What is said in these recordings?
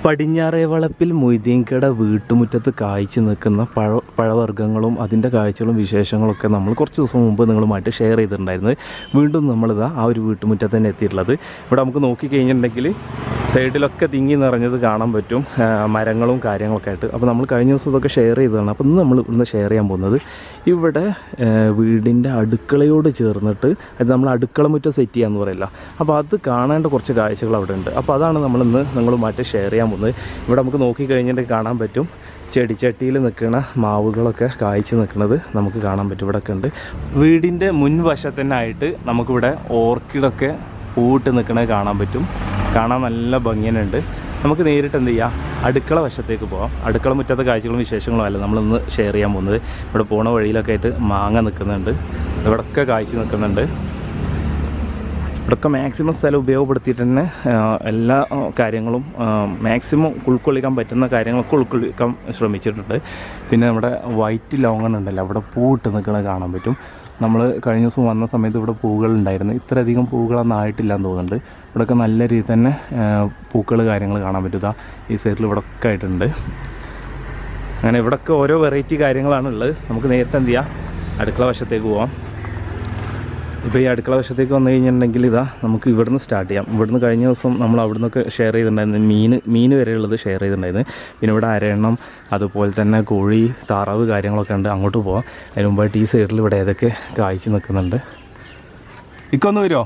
പടിഞ്ഞാറേ വളപ്പിൽ മൊയ്തീൻകട വീട്ടുമുറ്റത്ത് കായ്ച്ചു നിൽക്കുന്ന പഴ പഴവർഗ്ഗങ്ങളും അതിൻ്റെ കാഴ്ചകളും വിശേഷങ്ങളൊക്കെ നമ്മൾ കുറച്ച് ദിവസം മുമ്പ് നിങ്ങളുമായിട്ട് ഷെയർ ചെയ്തിട്ടുണ്ടായിരുന്നു വീണ്ടും നമ്മളിതാ ആ ഒരു വീട്ടുമുറ്റത്ത് തന്നെ എത്തിയിട്ടുള്ളത് ഇവിടെ നമുക്ക് നോക്കിക്കഴിഞ്ഞിട്ടുണ്ടെങ്കിൽ സൈഡിലൊക്കെ തിങ്ങി നിറഞ്ഞത് കാണാൻ പറ്റും ആ, മരങ്ങളും കാര്യങ്ങളൊക്കെ ആയിട്ട് അപ്പോൾ നമ്മൾ കഴിഞ്ഞ ദിവസം ഇതൊക്കെ ഷെയർ ചെയ്തതാണ് അപ്പോൾ ഇന്ന് നമ്മൾ ഇന്ന് ഷെയർ ചെയ്യാൻ പോകുന്നത് ഇവിടെ ആ, വീടിൻ്റെ അടുക്കളയോട് ചേർന്നിട്ട് അത് നമ്മൾ അടുക്കള മുറ്റം സെറ്റ് ചെയ്യാന്ന് പറയില്ല അപ്പോൾ അത് കാണേണ്ട കുറച്ച് കാഴ്ചകൾ അവിടെ ഉണ്ട് അപ്പോൾ അതാണ് നമ്മളിന്ന് നിങ്ങളുമായിട്ട് ഷെയർ ചെയ്യാൻ പോകുന്നത് ഇവിടെ നമുക്ക് നോക്കിക്കഴിഞ്ഞിട്ടുണ്ടെങ്കിൽ കാണാൻ പറ്റും ചെടിച്ചട്ടിയിൽ നിൽക്കുന്ന മാവുകളൊക്കെ കായ്ച്ച് നിൽക്കുന്നത് നമുക്ക് കാണാൻ പറ്റും ഇവിടെ ഒക്കെ ഉണ്ട് വീടിൻ്റെ മുൻവശത്തന്നായിട്ട് നമുക്കിവിടെ ഓർക്കിഡൊക്കെ പൂവിട്ട് നിൽക്കുന്നത് കാണാൻ പറ്റും കാണാൻ നല്ല ഭംഗിയനുണ്ട് നമുക്ക് നേരിട്ട് എന്ത് ചെയ്യാം അടുക്കള വശത്തേക്ക് പോകാം അടുക്കള മുറ്റത്തെ കാഴ്ചകളും വിശേഷങ്ങളും അല്ല നമ്മളിന്ന് ഷെയർ ചെയ്യാൻ പോകുന്നത് ഇവിടെ പോണ വഴിയിലൊക്കെ ആയിട്ട് മാങ്ങ നിൽക്കുന്നുണ്ട് ഇവിടെയൊക്കെ കാഴ്ച നിൽക്കുന്നുണ്ട് ഇവിടെയൊക്കെ മാക്സിമം സ്ഥലം ഉപയോഗപ്പെടുത്തിയിട്ട് തന്നെ ആ, എല്ലാ ആ, കാര്യങ്ങളും മാക്സിമം ഉൾക്കൊള്ളിക്കാൻ പറ്റുന്ന കാര്യങ്ങളൊക്കെ ഉൾക്കൊള്ളിക്കാൻ ശ്രമിച്ചിട്ടുണ്ട് പിന്നെ നമ്മുടെ വൈറ്റ് ലോങ്ങൺ ഉണ്ടല്ലോ അവിടെ പൂവിട്ട് നിൽക്കുന്നത് കാണാൻ പറ്റും നമ്മൾ കഴിഞ്ഞ ദിവസം വന്ന സമയത്ത് ഇവിടെ പൂവുകൾ ഉണ്ടായിരുന്നു ഇത്രയധികം പൂവുകളൊന്നും ആയിട്ടില്ല എന്ന് തോന്നുന്നുണ്ട് ഇവിടെയൊക്കെ നല്ല രീതിയിൽ തന്നെ പൂക്കൾ കാര്യങ്ങൾ കാണാൻ പറ്റുക ഈ സൈഡിൽ ഇവിടെ ഒക്കെ ആയിട്ടുണ്ട് അങ്ങനെ ഇവിടെയൊക്കെ ഓരോ വെറൈറ്റി കാര്യങ്ങളാണ് ഉള്ളത് നമുക്ക് നേരിട്ട് എന്ത് ചെയ്യാം അടുക്കള വശത്തേക്ക് പോവാം ഇപ്പോൾ ഈ അടുക്കള വശത്തേക്ക് വന്നു കഴിഞ്ഞിട്ടുണ്ടെങ്കിൽ ഇതാ നമുക്ക് ഇവിടുന്ന് സ്റ്റാർട്ട് ചെയ്യാം ഇവിടുന്ന് കഴിഞ്ഞ ദിവസം നമ്മൾ അവിടുന്നൊക്കെ ഷെയർ ചെയ്തിട്ടുണ്ടായിരുന്നു മീൻ മീൻ വരെയുള്ളത് ഷെയർ ചെയ്തിട്ടുണ്ടായിരുന്നു പിന്നെ ഇവിടെ അരയണം അതുപോലെ തന്നെ കോഴി താറാവ് കാര്യങ്ങളൊക്കെ ഉണ്ട് അങ്ങോട്ട് പോവാം അതിന് മുമ്പായിട്ട് ഈ സൈഡിൽ ഇവിടെ ഏതൊക്കെ കായ്ച്ച് നിൽക്കുന്നുണ്ട് ഇക്കൊന്ന് വരുമോ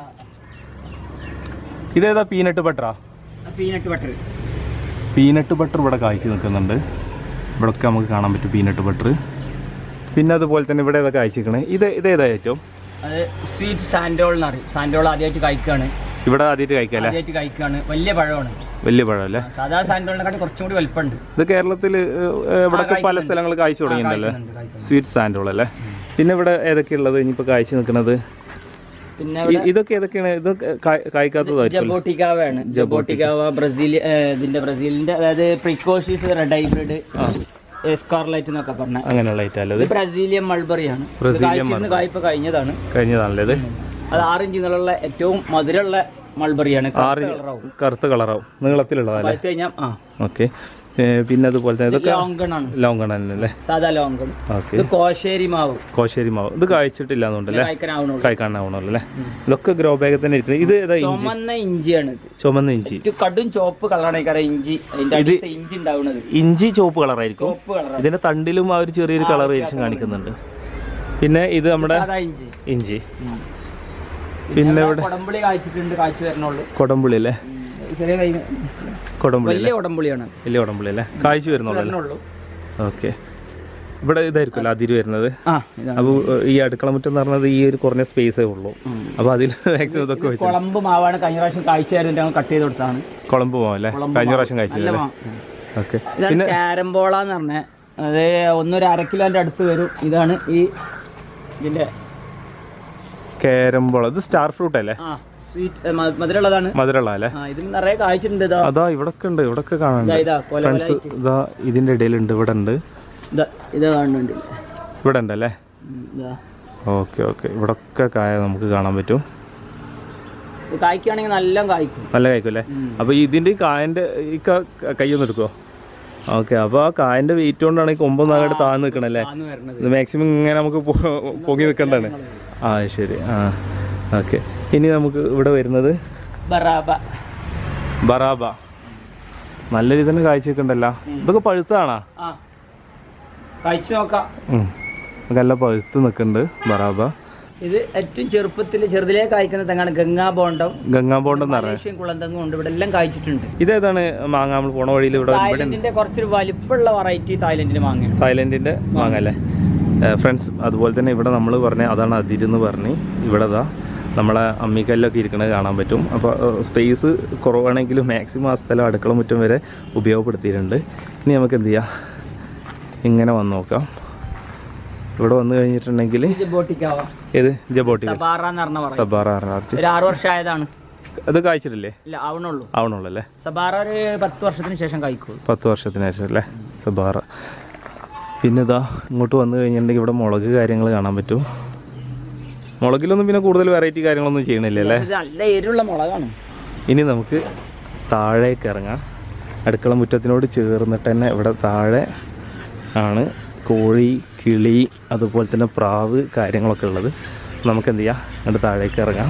ഇതേതാ പീനട്ട് ബട്ടറാ പീനട്ട് ബട്ടർ പീനട്ട് ബട്ടർ ഇവിടെ കായ്ച്ച് നിൽക്കുന്നുണ്ട് ഇവിടെയൊക്കെ നമുക്ക് കാണാൻ പറ്റും പീനട്ട് ബട്ടർ പിന്നെ അതുപോലെ തന്നെ ഇവിടെ ഏതാ കായ്ച്ചിരിക്കണേ ഇത് ഇതേതാ ഏറ്റവും അത് സ്വീറ്റ് സാൻഡോൾ എന്ന് പറയും സാൻഡോൾ ആദ്യമായിട്ട് കഴിക്കാണ് ഇവിടെ ആദ്യമായിട്ട് കഴിക്കാം അല്ലേ ആദ്യമായിട്ട് കഴിക്കാണ് വലിയ പഴമാണ് വലിയ പഴം അല്ലേ സാധാ സാൻഡോളിനെക്കാട്ടി കുറച്ചും കൂടി വലുപ്പമുണ്ട് ഇത് കേരളത്തിൽ ഇവിടൊക്കെ പല സ്ഥലങ്ങൾ കായ്ച്ചു തുടങ്ങിയിട്ടുണ്ടല്ലേ കായ്ക്കുന്നുണ്ട്, കായ്ക്കുന്നുണ്ട്. സ്വീറ്റ് സാൻഡോൾ അല്ലേ പിന്നെ ഇവിടെ ഏതൊക്കെയുള്ളത് ഇനിയിപ്പോൾ കായ്ച്ചു നിൽക്കുന്നത് പിന്നെ ഇ- ഇതൊക്കെ ഏതൊക്കെയാണ് ഇതൊക്കെ കായ്- കായ്ക്കാത്തതായിരിക്കും ജബോട്ടിക്കാവയാണ് ജബോട്ടിക്കാവ ബ്രസീൽ ഏഹ്, ഇതിന്റെ ബ്രസീലിന്റെ അതായത് പ്രിക്കോഷീസ് റെഡ് ഹൈബ്രിഡ് സ്കാർലൈറ്റ് എന്നൊക്കെ പറഞ്ഞ അങ്ങനെയുള്ള ഐറ്റം അല്ലേ ഇത് ഇത് ബ്രസീലിയൻ മൾബറിയാണ് ഇത് ബ്രസീലിയൻ കായ്ച്ചിരുന്ന് കായ്പ കഴിഞ്ഞതാണ് കഴിഞ്ഞതാണല്ലേ ഇത് അത് ആറ് ഇഞ്ച് നീളമുള്ള ഏറ്റവും മധുരമുള്ള മൾബറിയാണ് ആറ് കറുത്ത കളറാവും നീളത്തിലുള്ളതല്ലേ പഴുത്ത് കഴിഞ്ഞാൽ ആ ഓക്കെ പിന്നെ അതുപോലെ തന്നെ ഇതൊക്കെ ലോങ്കണാണ് ലോങ്കൺ തന്നെ അല്ലേ സാധാ ലോങ്കൺ ഓക്കെ ഇത് കോശേരി മാവ് കോശേരി മാവ് ഇത് കായ്ച്ചിട്ടില്ല എന്നുണ്ടല്ലേ കഴിക്കാനാവുന്നുള്ളൂ കായ്ക്കാണാവണല്ലോ അല്ലേ ഇതൊക്കെ ഗ്രോ ബാഗിൽ തന്നെ ഇരിക്കുന്നത് ഇത് ഏതാ ഇഞ്ചി ചുമന്ന ഇഞ്ചിയാണ് ഇത് ചുമന്ന ഇഞ്ചി ഇത് കടും ചോപ്പ് കളറാണ് കാരണം ഇഞ്ചി അതിന്റെ അടിയിലത്തെ ഇഞ്ചി ഉണ്ടാവുന്നത് ഇഞ്ചി ചുവപ്പ് കളറായിരിക്കും ചോപ്പ് കളറാണ് ഇതിന്റെ തണ്ടിലും ആ ഒരു ചെറിയൊരു കളർ വേരിയേഷൻ കാണിക്കുന്നുണ്ട് പിന്നെ ഇത് നമ്മുടെ സാധാ ഇഞ്ചി ഇഞ്ചി പിന്നെ ഇവിടെ കൊടമ്പുളി കായ്ച്ചിട്ടുണ്ട് കായ്ച്ചു വരണുള്ളൂ കൊടംപുളി അല്ലേ ഇത് ചെറിയ കൈ കൊടംപുളി അല്ലേ വലിയ കൊടമ്പുളിയാണ് വലിയ കൊടംപുളി അല്ലേ കായ്ച്ചു വരുന്നുള്ളൂ അല്ലേ വരണുള്ളൂ ഓക്കെ ഇവിടെ ഇതായിരിക്കുമല്ലോ അതിര് വരുന്നത് ആ ഇതാണ് അപ്പോൾ ഈ അടുക്കള മുറ്റം എന്ന് പറഞ്ഞത് ഈ ഒരു കുറഞ്ഞ സ്പേസേ ഉള്ളൂ അപ്പോൾ അതിൽ മാക്സിമം ഇതൊക്കെ വെച്ചു കുളമ്പ് മാവാണ് കഴിഞ്ഞ പ്രാവശ്യം കായ്ച്ചു വരുന്നത് ഞങ്ങൾ കട്ട് ചെയ്ത് കൊടുത്താണ് കുളമ്പ് പോവാം അല്ലേ കഴിഞ്ഞ പ്രാവശ്യം നല്ല കഴിച്ചല്ലേ മാ ഓക്കെ ഇതാണ് കാരംബോള എന്ന് പറഞ്ഞ അത് ഒന്നൊരു അര കിലോന്റെ അടുത്ത് വരും ഇതാണ് ഈ ഇതിന്റെ കേരമ്പോള ഇത് സ്റ്റാർ ഫ്രൂട്ട് അല്ലേ ആ സ്വീറ്റ് മധുരമുള്ളതാണ് മധുരമുള്ള അല്ലേ ആ ഇതിൽ നിറയെ കായ്ച്ചിട്ടുണ്ട് ഇതാ അതാ ഇവിടൊക്കെ ഉണ്ട് ഇവിടൊക്കെ കാണാനുണ്ട് ഇതാ ഇതാ കൊല ഫ്രണ്ട്സ് ഇതാ ഇതിന്റെ ഇടയിലുണ്ട് ഇവിടെ ഉണ്ട് ഇതാ ഇത് കാണുന്നുണ്ട് ഇവിടെ ഉണ്ട് അല്ലേ ഉം, ഇതാ ഓക്കെ ഓക്കെ ഇവിടൊക്കെ കായ നമുക്ക് കാണാൻ പറ്റും ഇത് കായ്ക്കുകയാണെങ്കിൽ നല്ല കായ്ക്കും നല്ല കഴിക്കും അല്ലേ ഉം. അപ്പോൾ ഇതിന്റെ ഈ കായന്റെ ഈ ക- കയ്യൊന്ന് എടുക്കുമോ ഓക്കെ അപ്പോൾ ആ കായന്റെ വെയിറ്റ് കൊണ്ടാണ് ഈ കൊമ്പൊന്നും അങ്ങോട്ട് താഴ്ന്നു നിൽക്കണല്ലേ ആന്ന് വരണത് ഇത് മാക്സിമം ഇങ്ങനെ നമുക്ക് പൊ- പൊങ്ങി നിൽക്കേണ്ടതാണ് ആ ശരി ആ ഓക്കെ ഇനി നമുക്ക് ഇവിടെ വരുന്നത് ബറാബ ബറാബ നല്ല രീതിയിൽ തന്നെ കാഴ്ച വെക്കണ്ടല്ലോ ഇതൊക്കെ പഴുത്തതാണാ ആ കഴിച്ചു നോക്കാം ഉം. ഇതൊക്കെ നല്ല പഴുത്ത് നിൽക്കുന്നുണ്ട് ബറാബ ഇത് ഏറ്റവും ചെറുപ്പത്തിൽ ചെറുതിലേ കായ്ക്കുന്ന തെങ്ങാണ് ഗംഗാ ബോണ്ടം ഗംഗാബോണ്ട് എന്ന് പറഞ്ഞത് മലേഷ്യൻ കുളന്തെങ്ങും ഉണ്ട് ഇവിടെ എല്ലാം കായ്ച്ചിട്ടുണ്ട് ഇതേതാണ് മാങ്ങ നമ്മൾ പോണ വഴിയിൽ ഇവിടെ ഇവിടെ തായ്ലൻഡിന്റെ കുറച്ചൊരു വലിപ്പമുള്ള വെറൈറ്റി തായ്ലൻഡിന്റെ മാങ്ങയാണ് തായ്ലൻഡിൻ്റെ മാങ്ങ അല്ലേ ഫ്രണ്ട്സ് അതുപോലെ തന്നെ ഇവിടെ നമ്മൾ പറഞ്ഞ അതാണ് അതിരെന്ന് പറഞ്ഞ് ഇവിടെ ദാ നമ്മളെ അമ്മിക്കല്ലൊക്കെ ഇരിക്കുന്നത് കാണാൻ പറ്റും അപ്പോൾ സ്പേസ് കുറവാണെങ്കിലും മാക്സിമം ആ സ്ഥലം അടുക്കള മുറ്റം വരെ ഉപയോഗപ്പെടുത്തിയിട്ടുണ്ട് ഇനി നമുക്ക് എന്ത് ചെയ്യാം ഇങ്ങനെ വന്ന് നോക്കാം ഇവിടെ വന്നു കഴിഞ്ഞിട്ടുണ്ടെങ്കിൽ ഇത് ബോട്ടിക്കാവ ഏത് ജബോട്ടി സബാറ എന്ന് പറഞ്ഞ പറയും സബാറ ആർട്ട് ഒരു ആറു വർഷം ആയതാണ് അത് കായ്ച്ചിട്ടില്ലേ ഇല്ല ആവണുള്ളൂ ആവണുള്ളൂ അല്ലേ സബാറ ഒരു പത്ത് വർഷത്തിന് ശേഷം കായ്ക്കുള്ളൂ പത്ത് വർഷത്തിന് ശേഷം അല്ലേ സബാറ പിന്നെ ഇതാ ഇങ്ങോട്ട് വന്നു കഴിഞ്ഞിട്ടുണ്ടെങ്കിൽ ഇവിടെ മുളക് കാര്യങ്ങൾ കാണാൻ പറ്റും മുളകിലൊന്നും പിന്നെ കൂടുതൽ വെറൈറ്റി കാര്യങ്ങളൊന്നും ചെയ്യണില്ല അല്ലേ ഇത് നല്ല എരിവുള്ള മുളകാണ് ഇനി നമുക്ക് താഴേക്ക് ഇറങ്ങാം അടുക്കള മുറ്റത്തിനോട് ചേർന്നിട്ട് തന്നെ ഇവിടെ താഴെ ആണ് കോഴി കിളി അതുപോലെ തന്നെ പ്രാവ് കാര്യങ്ങളൊക്കെ ഉള്ളത് നമുക്ക് എന്ത് ചെയ്യാം എന്നിട്ട് താഴേക്ക് ഇറങ്ങാം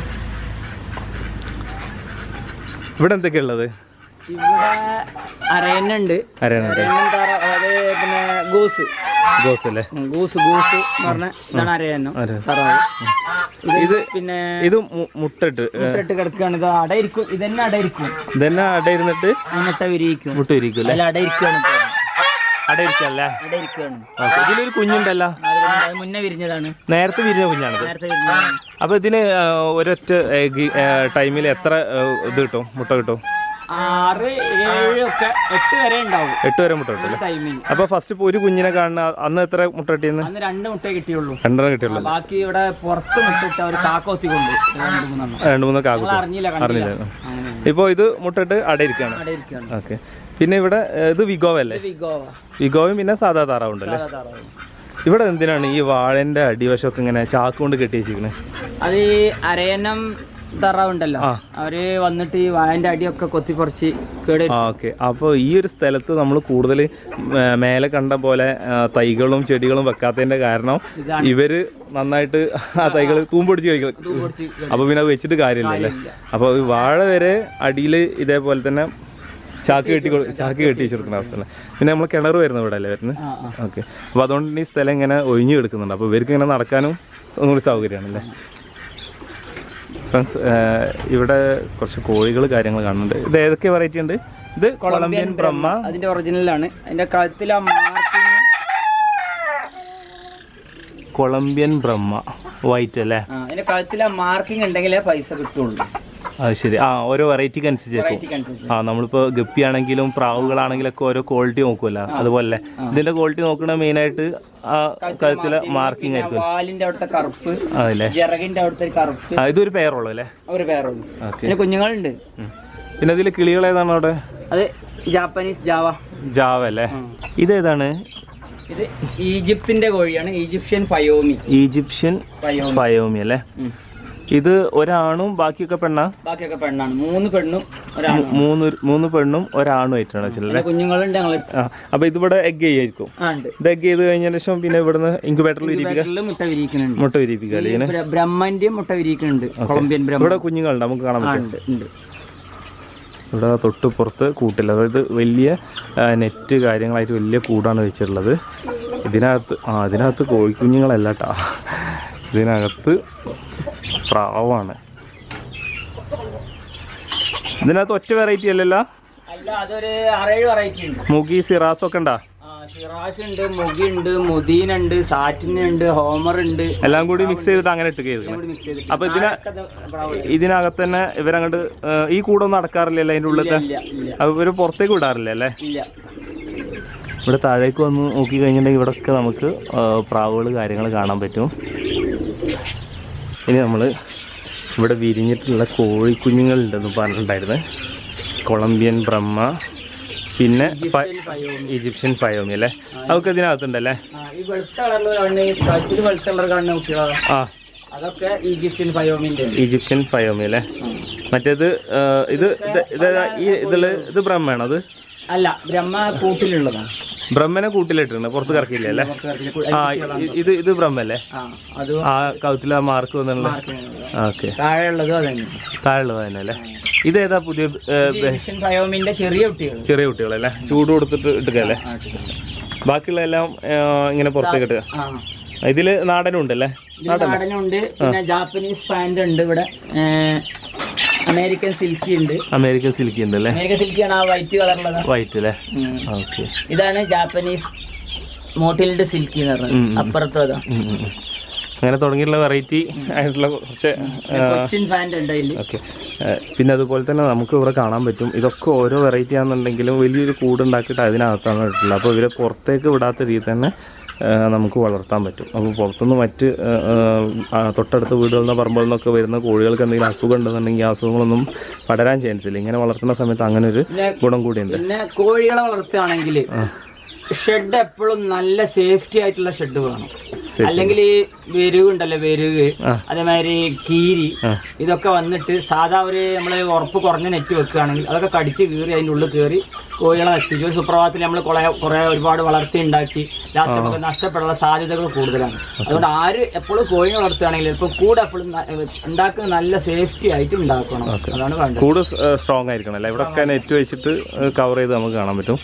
ഇവിടെ എന്തൊക്കെയാ ഉള്ളത് ഇവിടെ അരയന്നുണ്ട് അറിയാനുണ്ട് അരയന്നം താറ- അതായത് പിന്നെ ഗൂസ് ഗോസ് അല്ലേ ഉം, ഗൂസ് ഗൂസ് എന്ന് പറഞ്ഞ ഇതാണ് അരയന്നം അര താറാവ് ഇത് ഇത് പിന്നെ ഇത് മു- മുട്ടിട്ട് മുട്ടയിട്ട് കിടക്കുകയാണ് ഇത് അടയിരിക്കും ഇതന്നെ അടയിരിക്കും ഇതന്നെ അടയിരുന്നിട്ട് ആ മുട്ട വിരിയിക്കും മുട്ട ഇരിക്കും അല്ലേ അതിൽ അടയിരിക്കുകയാണ് ഇപ്പൊ. അടയിരിക്കല്ലേ അടയിരിക്കുകയാണ് ഓക്കെ ഇതിലൊരു കുഞ്ഞുണ്ടല്ലോ അത് പിന്നെ അത് മുന്നേ വിരിഞ്ഞതാണ് നേരത്തെ വിരിഞ്ഞ കുഞ്ഞാണിത് നേരത്തെ വിരിഞ്ഞതാണ് അപ്പൊ ഇതിന് ആ, ഒരൊറ്റ ടൈമിൽ എത്ര ആ, ഇത് കിട്ടും മുട്ട കിട്ടും ആറ് ഏഴ് ഒക്കെ എട്ട് വരെ ഉണ്ടാവും എട്ട് വരെ മുട്ട കിട്ടും അല്ലേ ടൈമിന് അപ്പൊ ഫസ്റ്റ് ഇപ്പൊ ഒരു കുഞ്ഞിനെ കാണുന്ന അന്ന് എത്ര മുട്ട കിട്ടിയെന്ന് അന്ന് രണ്ട് മുട്ടേ കിട്ടിയുള്ളൂ രണ്ടെണ്ണം കിട്ടിയുള്ളൂ ബാക്കി ഇവിടെ പുറത്ത് മുട്ടിട്ട് അവർ കാക്കോത്തിക്കൊണ്ട് രണ്ട് മൂന്നെണ്ണം രണ്ട് മൂന്ന് ഞങ്ങൾ കാക്കുട്ടി അറിഞ്ഞില്ല കണ്ടില്ല അറിഞ്ഞില്ല അങ്ങനെ ഇപ്പൊ ഇത് മുട്ടിട്ട് അടയിരിക്കാണ് അടയിരിക്കുകയാണ് ഓക്കെ പിന്നെ ഇവിടെ ഏ, ഇത് വിഗോവ അല്ലേ ഇത് വിഗോവ വിഗോവും പിന്നെ സാധാ താറാവുണ്ടല്ലേ സാധാ താറാവ്. ഇവിടെ എന്തിനാണ് ഈ വാഴന്റെ അടിവശമൊക്കെ ഇങ്ങനെ ചാക്ക് കൊണ്ട് കെട്ടി വെച്ചിരിക്കുന്നത് അത് ഈ അരയന്നം താറാവുണ്ടല്ലോ ആ. അവര് വന്നിട്ട് ഈ വായന്റെ അടിയൊക്കെ കൊത്തിപ്പറിച്ച് കേട് ആ ഓക്കെ അപ്പോൾ ഈ ഒരു സ്ഥലത്ത് നമ്മൾ കൂടുതൽ മേലെ കണ്ട പോലെ ആ, തൈകളും ചെടികളും വെക്കാത്തതിന്റെ കാരണം ഇതാണ് ഇവര് നന്നായിട്ട് ആ തൈകൾ തൂമ്പൊടിച്ച് കഴിക്കും പൊടിച്ച് അപ്പോൾ പിന്നെ അത് വെച്ചിട്ട് കാര്യമില്ലല്ലേ കാര്യമില്ല. അപ്പോൾ ഈ വാഴ വരെ അടിയിൽ ഇതേപോലെ തന്നെ ചാക്ക് കെട്ടി കൊടു- ചാക്ക് കെട്ടി വെച്ചെടുക്കുന്ന അവസ്ഥ പിന്നെ നമ്മൾ കിണർ വരുന്ന ഇവിടെ അല്ലേ വരുന്നത് ആ ആ ഓക്കെ അപ്പോൾ അതുകൊണ്ട് തന്നെ ഈ സ്ഥലം ഇങ്ങനെ ഒഴിഞ്ഞു കിടക്കുന്നുണ്ട് അപ്പോൾ ഇവർക്ക് ഇങ്ങനെ നടക്കാനും ഒന്നുകൂടി സൗകര്യമാണല്ലേ ഫ്രണ്ട്സ് ഇവിടെ കുറച്ച് കോഴികൾ കാര്യങ്ങൾ കാണുന്നുണ്ട് ഇത് ഏതൊക്കെ വെറൈറ്റി ഉണ്ട് ഇത് കൊളംബിയൻ ബ്രഹ്മ അതിന്റെ ഒറിജിനലാണ് അതിന്റെ കഴുത്തിൽ ആ മാർക്കിങ് കൊളംബിയൻ ബ്രഹ്മ വൈറ്റ് അല്ലേ അതിന്റെ കഴുത്തിൽ ആ മാർക്കിംഗ് ഉണ്ടെങ്കിലേ പൈസ കിട്ടുള്ളൂ അത് ശരി ആ ഓരോ വെറൈറ്റിക്ക് അനുസരിച്ച് വെറൈറ്റിക്ക് അനുസരിച്ച് ആ നമ്മളിപ്പോൾ ഗപ്പിയാണെങ്കിലും പ്രാവുകളാണെങ്കിലൊക്കെ ഓരോ ക്വാളിറ്റി നോക്കുമല്ലോ അതുപോലെ ഇതിന്റെ ക്വാളിറ്റി നോക്കണ മെയിനായിട്ട് ആ കഴുത്തിലെ മാർക്കിംഗ് പിന്നെ ആയിരിക്കും വാലിന്റെ അവിടുത്തെ കറുപ്പ് അതല്ലേ ചിറകിന്റെ അവിടുത്തെ ഒരു കറുപ്പ് ആ ഇതൊരു പേരുള്ളൂ അല്ലേ ഒരു പേരുള്ളൂ ഓക്കെ പിന്നെ കുഞ്ഞുങ്ങളുണ്ട് പിന്നെ ഇതിൽ കിളികൾ ഏതാണ് അവിടെ അത് ജാപ്പനീസ് ജാവ ജാവ അല്ലേ ഇതേതാണ് ഇത് ഈജിപ്തിന്റെ കോഴിയാണ് Egyptian Fayoumi Egyptian Fayoumi Fayoumi അല്ലേ ഉം. ഇത് ഒരാണും ബാക്കിയൊക്കെ പെണ്ണാ ബാക്കിയൊക്കെ പെണ്ണാണ് മൂന്ന് പെണ്ണും ഒരാണും മൂന്ന് മൂന്ന് പെണ്ണും ഒരാണും ആയിട്ടാണ് വെച്ചല്ലേ പിന്നെ കുഞ്ഞുങ്ങളുണ്ട് ഞങ്ങൾ ആ അപ്പൊ ഇതിവിടെ എഗ് ചെയ്യായിരിക്കും ആ ഉണ്ട് ഇത് എഗ് ചെയ്ത് കഴിഞ്ഞതിന് ശേഷം പിന്നെ ഇവിടുന്ന് ഇൻക്യുബേറ്ററിൽ വിരിപ്പിക്കുക ബാക്കില് മുട്ട വിരിക്കുന്നുണ്ട് മുട്ട വിരിപ്പിക്കുക അല്ലേ ഇങ്ങനെ ബ്ര- ബ്രഹ്മന്റെയും മുട്ട വിരിക്കുന്നുണ്ട് കൊളംബിയൻ ബ്രഹ്മ ഇവിടെ കുഞ്ഞുങ്ങളുണ്ട് നമുക്ക് കാണാൻ ആ പറ്റും ഉണ്ട് ഉണ്ട് ഇവിടെ തൊട്ട് പുറത്ത് കൂട്ടില്ല അതായത് വലിയ ആ, നെറ്റ് കാര്യങ്ങളായിട്ട് വലിയ കൂടാണ് വെച്ചിട്ടുള്ളത് ഇതിനകത്ത് ആ ഇതിനകത്ത് കോഴിക്കുഞ്ഞുങ്ങളല്ല കേട്ടോ ഇതിനകത്ത് പ്രാവാണ് ഇതിനകത്ത് ഒറ്റ വെറൈറ്റി അല്ലല്ലോ അല്ല അതൊരു ആറേഴ് വെറൈറ്റി ഉണ്ട് മുഗി സിറാസ് ഒക്കെ ഉണ്ടാ ആ, ഷിറാസ് ഉണ്ട് മുഗി ഉണ്ട് മുദീൻ ഉണ്ട് സാറ്റിൻ ഉണ്ട് ഹോമർ ഉണ്ട് എല്ലാം കൂടി മിക്സ് ചെയ്തിട്ട് അങ്ങനെ ഇട്ട് ചെയ്ത് മിക്സ് ചെയ്തിട്ട് അപ്പൊ ഇതിന ആരൊക്കെ ഇത് brown ഇതിനകത്ത് തന്നെ ഇവരങ്ങോട്ട് ഈ കൂടൊന്നും അടക്കാറില്ലല്ലോ അതിൻ്റെ ഉള്ളിലത്തെ ഇല്ല ഇല്ല അത് ഇവര് പുറത്തേക്ക് വിടാറില്ല അല്ലേ ഇല്ല ഇവിടെ താഴേക്ക് വന്ന് നോക്കി കഴിഞ്ഞിട്ടുണ്ടെങ്കിൽ ഇവിടെയൊക്കെ നമുക്ക് പ്രാവുകൾ കാര്യങ്ങൾ കാണാൻ പറ്റും ഇനി നമ്മൾ ഇവിടെ വിരിഞ്ഞിട്ടുള്ള കോഴിക്കുഞ്ഞുങ്ങളുണ്ടെന്ന് പറഞ്ഞിട്ടുണ്ടായിരുന്നു കൊളംബിയൻ ബ്രഹ്മ പിന്നെ ഫ- ഈജിപ്ഷ്യൻ ഫയോമി ഈജിപ്ഷ്യൻ ഫയോമി അല്ലേ അതൊക്കെ ഇതിനകത്തുണ്ടല്ലേ ആ, ഈ വെളുത്ത കളറിൽ കാണുന്ന ഈ കഴുത്തിൽ വെളുത്ത കളർ കാണുന്ന കുട്ടികളാ ആ അതൊക്കെ ഈജിപ്ഷ്യൻ ഫയോമിന്റെ ഉണ്ട്. ഈജിപ്ഷ്യൻ ഫയോമി അല്ലേ മറ്റേത് ആ, ഇത് ഇത് ഇത് ഈ ഇതിൽ ഇത് ബ്രഹ്മയാണോ അത് അല്ല ബ്രഹ്മ കൂട്ടിലുള്ളതാണ് ബ്രഹ്മനെ കൂട്ടിലിട്ടിട്ടുണ്ട് പുറത്ത് കറക്കില്ല അല്ലേ പുറത്ത് കിടക്കുന്ന കു- ആ ഇ- ഇത് ഇത് ബ്രഹ്മല്ലേ ആ അത് ആ കൗത്തില മാർക്ക് വന്നുള്ള മാർക്കിനുള്ളത്. ഓക്കെ താഴെയുള്ളതും അതന്നെ താഴെയുള്ളത് തന്നെ അല്ലേ ഇതേതാ പുതിയ ഏ, ഈജിപ്ഷ്യൻ ഫയോമിന്റെ ചെറിയ കുട്ടികൾ ചെറിയ കുട്ടികളല്ലേ ചൂട് കൊടുത്തിട്ട് ഇട്ടുകയല്ലേ ബാക്കിയുള്ള എല്ലാം ഏ, ഇങ്ങനെ പുറത്തേക്ക് ഇട്ടുക ആ ഇതില് നാടനും ഉണ്ടല്ലേ ഇതിൽ നാടനുണ്ട് പിന്നെ ജാപ്പനീസ് പാന്റ് ഉണ്ട് ഇവിടെ ഏ, അമേരിക്കൻ സിൽക്കി ഉണ്ട് അമേരിക്കൻ സിൽക്കി ഉണ്ട് അല്ലേ അമേരിക്കൻ സിൽക്കിയാണ് ആ വൈറ്റ് കളറുള്ളത് വൈറ്റ് അല്ലേ ഉം. ഓക്കെ ഇതാണ് ജാപ്പനീസ് മോട്ടിലിന്റെ സിൽക്കി എന്ന് ഉം, പറഞ്ഞത് ഉം. അപ്പുറത്തും അതാ അങ്ങനെ തുടങ്ങിയിട്ടുള്ള വെറൈറ്റി ആയിട്ടുള്ള കുറച്ച് കൊച്ചിൻ പാന്റ് ഉണ്ട് അതിൽ ഓക്കെ പിന്നെ അതുപോലെ തന്നെ നമുക്ക് ഇവിടെ കാണാൻ പറ്റും ഇതൊക്കെ ഓരോ വെറൈറ്റി ആണെന്നുണ്ടെങ്കിലും വലിയൊരു കൂടുണ്ടാക്കിയിട്ട് അതിനകത്താണ് ഇട്ടുള്ളത് അപ്പോൾ ഇവരെ പുറത്തേക്ക് വിടാത്ത രീതിയിൽ തന്നെ ആ, നമുക്ക് വളർത്താൻ പറ്റും അപ്പോൾ പുറത്തുനിന്ന് മറ്റ് ആ, ആ, തൊട്ടടുത്ത വീടുകളിൽ നിന്ന് പറമ്പുകളിൽ നിന്നൊക്കെ വരുന്ന കോഴികൾക്ക് എന്തെങ്കിലും അസുഖം ഉണ്ടെന്നുണ്ടെങ്കിൽ ആ അസുഖങ്ങളൊന്നും പടരാൻ ചാൻസ് ഇല്ല ഇങ്ങനെ വളർത്തുന്ന സമയത്ത് അങ്ങനെ ഒരു പിന്നെ ഗുണം കൂടിയുണ്ട് പിന്നെ കോഴികളെ വളർത്തുകയാണെങ്കിൽ ഷെഡ് എപ്പോഴും നല്ല സേഫ്റ്റി ആയിട്ടുള്ള ഷെഡ് വേണം Safety. അല്ലെങ്കിൽ ഈ വെരുക് ഉണ്ടല്ലോ വെരുക് ആ. അതേമാതിരി കീരി ആ. ഇതൊക്കെ വന്നിട്ട് സാധാ ഒരു നമ്മൾ ഉറപ്പ് കുറഞ്ഞ നെറ്റ് വെക്കുകയാണെങ്കിൽ അതൊക്കെ കടിച്ച് കീറി അതിൻ്റെ ഉള്ളിൽ കയറി കോഴികളെ നശിപ്പിച്ചു ഒരു സുപ്രഭാതത്തിൽ നമ്മൾ കുറെ കുറെ ഒരുപാട് വളർത്തി ഉണ്ടാക്കി ലാസ്റ്റ് നമുക്ക് നഷ്ടപ്പെടാനുള്ള സാധ്യതകൾ കൂടുതലാണ് അതുകൊണ്ട് ആര് എപ്പോഴും കോഴി വളർത്തുകയാണെങ്കിൽ ഇപ്പം കൂടെ എപ്പോഴും ഉണ്ടാക്കുന്ന നല്ല സേഫ്റ്റി ആയിട്ട് ഉണ്ടാക്കണം അതാണ് വേണ്ടത് കൂട് സ്ട്രോങ് ആയിരിക്കണം അല്ലേ ഇവിടെ ഒക്കെ നെറ്റ് വെച്ചിട്ട് കവർ ചെയ്ത് നമുക്ക് കാണാൻ പറ്റും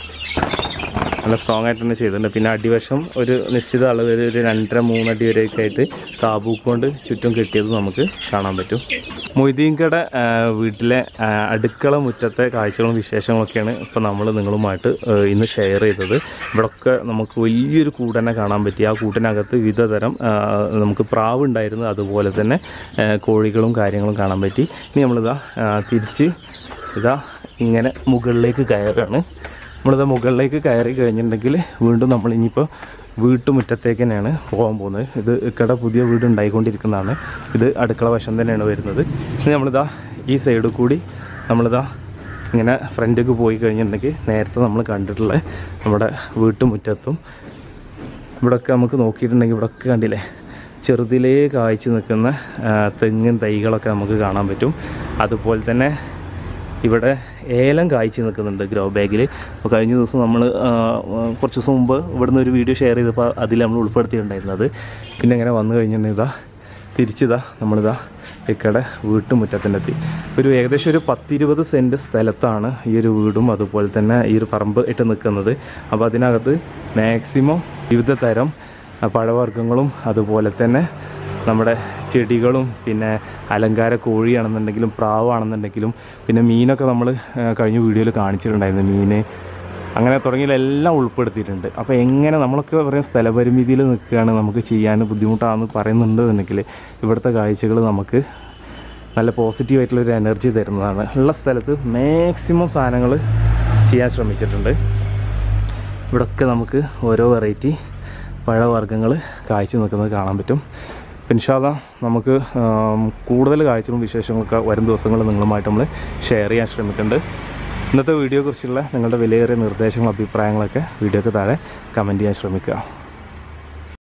നല്ല സ്ട്രോങ് ആയിട്ട് തന്നെ ചെയ്തിട്ടുണ്ട് പിന്നെ അടിവശം ഒരു നിശ്ചിത അളവ് ഒരു ഒരു രണ്ടര മൂന്നടി വരെയൊക്കെ ആയിട്ട് താബൂക്ക് കൊണ്ട് ചുറ്റും കെട്ടിയത് നമുക്ക് കാണാൻ പറ്റും മൊയ്തീൻകട ആ, വീട്ടിലെ ആ, അടുക്കള മുറ്റത്തെ കാഴ്ചകളും വിശേഷങ്ങളൊക്കെയാണ് ഇപ്പോൾ നമ്മൾ നിങ്ങളുമായിട്ട് ആ, ഇന്ന് ഷെയർ ചെയ്തത് ഇവിടൊക്കെ നമുക്ക് വലിയൊരു കൂടനെ കാണാൻ പറ്റി ആ കൂട്ടിനകത്ത് വിവിധ തരം ആ, നമുക്ക് പ്രാവ് ഉണ്ടായിരുന്നു അതുപോലെ തന്നെ ആ, കോഴികളും കാര്യങ്ങളും കാണാൻ പറ്റി ഇനി നമ്മളിതാ ആ, തിരിച്ച് ഇതാ ഇങ്ങനെ മുകളിലേക്ക് കയറുകയാണ് നമ്മളിത് മുകളിലേക്ക് കയറി കഴിഞ്ഞിട്ടുണ്ടെങ്കിൽ വീണ്ടും നമ്മൾ ഇനിയിപ്പോൾ വീട്ടുമുറ്റത്തേക്ക് തന്നെയാണ് പോകാൻ പോകുന്നത് ഇത് ഇക്കടെ പുതിയ വീട് ഉണ്ടായിക്കൊണ്ടിരിക്കുന്നതാണ് ഇത് അടുക്കള വശം തന്നെയാണ് വരുന്നത് ഇനി നമ്മളിതാ ഈ സൈഡിൽ കൂടി നമ്മളിതാ ഇങ്ങനെ ഫ്രണ്ടിലേക്ക് പോയി കഴിഞ്ഞിട്ടുണ്ടെങ്കിൽ നേരത്തെ നമ്മൾ കണ്ടിട്ടുള്ള നമ്മുടെ വീട്ടുമുറ്റത്തും ഇവിടെയൊക്കെ നമുക്ക് നോക്കിയിട്ടുണ്ടെങ്കിൽ ഇവിടെയൊക്കെ കണ്ടില്ലേ ചെറുതിലേ കായ്ച്ചു നിൽക്കുന്ന ആ, തെങ്ങിൻ തൈകളൊക്കെ നമുക്ക് കാണാൻ പറ്റും അതുപോലെ തന്നെ ഇവിടെ ഏലം കായ്ച്ചു നിൽക്കുന്നുണ്ട് ഗ്രോ ബാഗിൽ അപ്പോൾ കഴിഞ്ഞ ദിവസം നമ്മൾ കുറച്ച് ദിവസം മുമ്പ് ഇവിടുന്ന് ഒരു വീഡിയോ ഷെയർ ചെയ്തപ്പോൾ അതിൽ നമ്മൾ ഉൾപ്പെടുത്തിയിട്ടുണ്ടായിരുന്നത് പിന്നെ ഇങ്ങനെ വന്നു കഴിഞ്ഞിട്ടുണ്ടെങ്കിൽ ഇതാ തിരിച്ചിതാ നമ്മളിതാ ഇക്കടെ വീട്ടുമുറ്റത്തിൻ്റെ എത്തി ഒരു ഏകദേശം ഒരു പത്തിരുപത് സെൻറ്റ് സ്ഥലത്താണ് ഈ ഒരു വീടും അതുപോലെ തന്നെ ഈ ഒരു പറമ്പ് ഇട്ട് നിൽക്കുന്നത് അപ്പോൾ അതിനകത്ത് മാക്സിമം വിവിധ തരം ആ, പഴവർഗ്ഗങ്ങളും അതുപോലെ തന്നെ നമ്മുടെ ചെടികളും പിന്നെ അലങ്കാര കോഴിയാണെന്നുണ്ടെങ്കിലും പ്രാവാണെന്നുണ്ടെങ്കിലും പിന്നെ മീനൊക്കെ നമ്മൾ കഴിഞ്ഞ വീഡിയോയിൽ കാണിച്ചിട്ടുണ്ടായിരുന്നു മീൻ അങ്ങനെ തുടങ്ങിയ എല്ലാം ഉൾപ്പെടുത്തിയിട്ടുണ്ട് അപ്പോൾ എങ്ങനെ നമ്മളൊക്കെ പറയും സ്ഥലപരിമിതിയിൽ നിൽക്കുകയാണ് നമുക്ക് ചെയ്യാൻ ബുദ്ധിമുട്ടാണെന്ന് പറയുന്നുണ്ട് എന്നുണ്ടെങ്കിൽ ഇവിടുത്തെ കാഴ്ചകൾ നമുക്ക് നല്ല പോസിറ്റീവ് ആയിട്ടുള്ളൊരു എനർജി തരുന്നതാണ് ഉള്ള സ്ഥലത്ത് മാക്സിമം സാധനങ്ങൾ ചെയ്യാൻ ശ്രമിച്ചിട്ടുണ്ട് ഇവിടൊക്കെ നമുക്ക് ഓരോ വെറൈറ്റി പഴവർഗ്ഗങ്ങൾ കാഴ്ച നിൽക്കുന്നത് കാണാൻ പറ്റും പിൻഷാദ നമുക്ക് ആം, കൂടുതൽ കാഴ്ചകളും വിശേഷങ്ങളൊക്കെ വരും ദിവസങ്ങളിൽ നിങ്ങളുമായിട്ട് നമ്മൾ ഷെയർ ചെയ്യാൻ ശ്രമിക്കുന്നുണ്ട് ഇന്നത്തെ വീഡിയോയെക്കുറിച്ചുള്ള നിങ്ങളുടെ വിലയേറിയ നിർദ്ദേശങ്ങളും അഭിപ്രായങ്ങളൊക്കെ വീഡിയോക്ക് താഴെ കമൻറ്റ് ചെയ്യാൻ ശ്രമിക്കുക